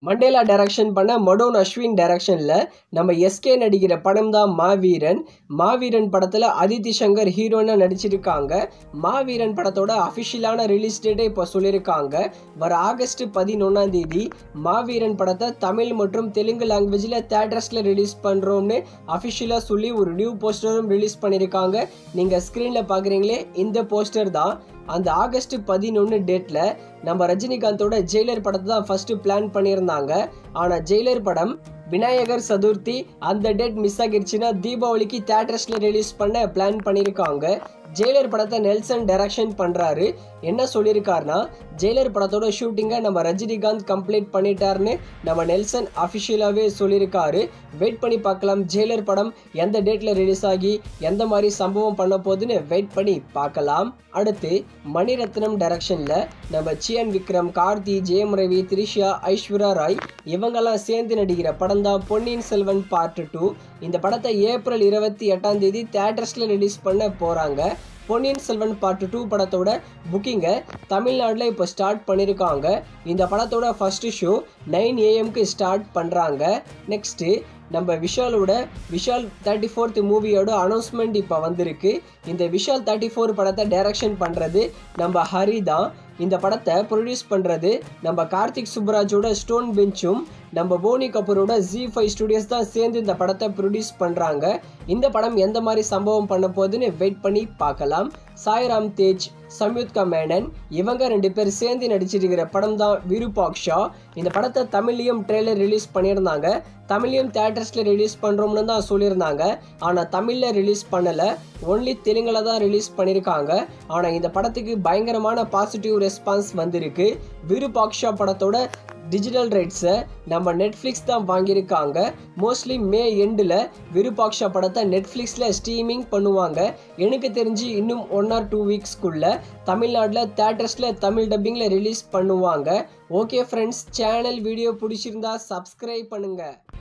Mandela direction பண்ண மடோன் அஸ்வின் டைரக்ஷனில் நம்ம எஸ்கே நடிக்கிற படம் தான் மாவீரன் மாவீரன் படத்தில் அதித்தி சங்கர் ஹீரோயினாக நடிச்சிருக்காங்க மாவீரன் படத்தோட அஃபிஷியலான ரிலீஸ் டேட்டை இப்போ சொல்லியிருக்காங்க வர ஆகஸ்ட் பதினொன்றாம் தேதி மாவீரன் படத்தை தமிழ் மற்றும் தெலுங்கு லாங்குவேஜில் தேட்டர்ஸில் ரிலீஸ் பண்ணுறோம்னு அஃபிஷியலாக சொல்லி ஒரு நியூ போஸ்டரும் ரிலீஸ் பண்ணியிருக்காங்க நீங்கள் ஸ்க்ரீனில் பார்க்குறீங்களே இந்த போஸ்டர் தான் அந்த ஆகஸ்ட் பதினொன்று டேட்டில் நம்ம ரஜினிகாந்தோட ஜெயிலர் படத்தை தான் ஃபஸ்ட்டு பிளான் பண்ணியிருந்தாங்க ஆனால் ஜெயிலர் படம் விநாயகர் சதுர்த்தி அந்த டேட் மிஸ் ஆகிடுச்சுன்னா தீபாவளிக்கு தேட்டர்ஸில் ரிலீஸ் பண்ண பிளான் பண்ணியிருக்காங்க ஜெயிலர் படத்தை நெல்சன் டைரக்ஷன் பண்ணுறாரு என்ன சொல்லியிருக்காருன்னா ஜெயிலர் படத்தோட ஷூட்டிங்கை நம்ம ரஜினிகாந்த் கம்ப்ளீட் பண்ணிட்டாருன்னு நம்ம நெல்சன் அஃபிஷியலாகவே சொல்லியிருக்காரு வெயிட் பண்ணி பார்க்கலாம் ஜெயிலர் படம் எந்த டேட்டில் ரிலீஸ் ஆகி எந்த மாதிரி சம்பவம் பண்ண போகுதுன்னு வெயிட் பண்ணி பார்க்கலாம் அடுத்து மணிரத்னம் டைரக்ஷனில் நம்ம சியன் விக்ரம் கார்த்தி ஜெயம் ரவி த்ரிஷா ஐஸ்வர்யா ராய் இவங்கெல்லாம் சேர்ந்து நடிக்கிற படம் தான் பொன்னியின் செல்வன் பார்ட் டூ இந்த படத்தை ஏப்ரல் இருபத்தி எட்டாம் தேதி தேட்டர்ஸில் ரிலீஸ் பண்ண போகிறாங்க பொன்னியின் செல்வன் பார்ட் டூ படத்தோட புக்கிங்கை தமிழ்நாட்டில் இப்போ ஸ்டார்ட் பண்ணியிருக்காங்க இந்த படத்தோட ஃபஸ்ட்டு ஷோ நைன் ஏஎம்க்கு ஸ்டார்ட் பண்ணுறாங்க நெக்ஸ்ட்டு நம்ம விஷாலோட விஷால் தேர்ட்டி ஃபோர்த் மூவியோட அனௌன்ஸ்மெண்ட் இப்போ வந்திருக்கு இந்த விஷால் தேர்ட்டி ஃபோர் படத்தை டைரக்ஷன் பண்ணுறது நம்ம ஹரி தான் இந்த படத்தை ப்ரொடியூஸ் பண்ணுறது நம்ம கார்த்திக் சுப்ராஜோட ஸ்டோன் பெஞ்சும் நம்ம போனி கபூரோட ஜி ஃபைவ் ஸ்டுடியோஸ் தான் சேர்ந்து இந்த படத்தை ப்ரொடியூஸ் பண்ணுறாங்க இந்த படம் எந்த மாதிரி சம்பவம் பண்ண போகுதுன்னு வெயிட் பண்ணி பார்க்கலாம் சாய்ராம் தேஜ் சம்யுக்தா மேனன் இவங்க ரெண்டு பேர் சேர்ந்து நடிச்சிருக்கிற படம் தான் விருபாக்ஷா இந்த படத்தை தமிழ்லையும் ட்ரெய்லர் ரிலீஸ் பண்ணியிருந்தாங்க தமிழ்லையும் தேட்டர்ஸில் ரிலீஸ் பண்ணுறோம்னு தான் சொல்லியிருந்தாங்க ஆனால் தமிழில் ரிலீஸ் பண்ணலை ஒன்லி தெலுங்கில் தான் ரிலீஸ் பண்ணியிருக்காங்க ஆனால் இந்த படத்துக்கு பயங்கரமான பாசிட்டிவ் ரெஸ்பான்ஸ் வந்திருக்கு விருபாக்ஷா படத்தோட டிஜிட்டல் ரைட்ஸை நம்ம நெட்ஃப்ளிக்ஸ் தான் வாங்கியிருக்காங்க மோஸ்ட்லி மே எண்டில் விருபாக்ஷா படத்தை நெட்ஃப்ளிக்ஸில் ஸ்ட்ரீமிங் பண்ணுவாங்க எனக்கு தெரிஞ்சு இன்னும் ஒன் ஆர் டூ வீக்ஸ்க்குள்ளே தமிழ்நாட்டில் தேட்டர்ஸில் தமிழ் டப்பிங்கில் ரிலீஸ் பண்ணுவாங்க ஓகே ஃப்ரெண்ட்ஸ் சேனல் வீடியோ பிடிச்சிருந்தா சப்ஸ்கிரைப் பண்ணுங்கள்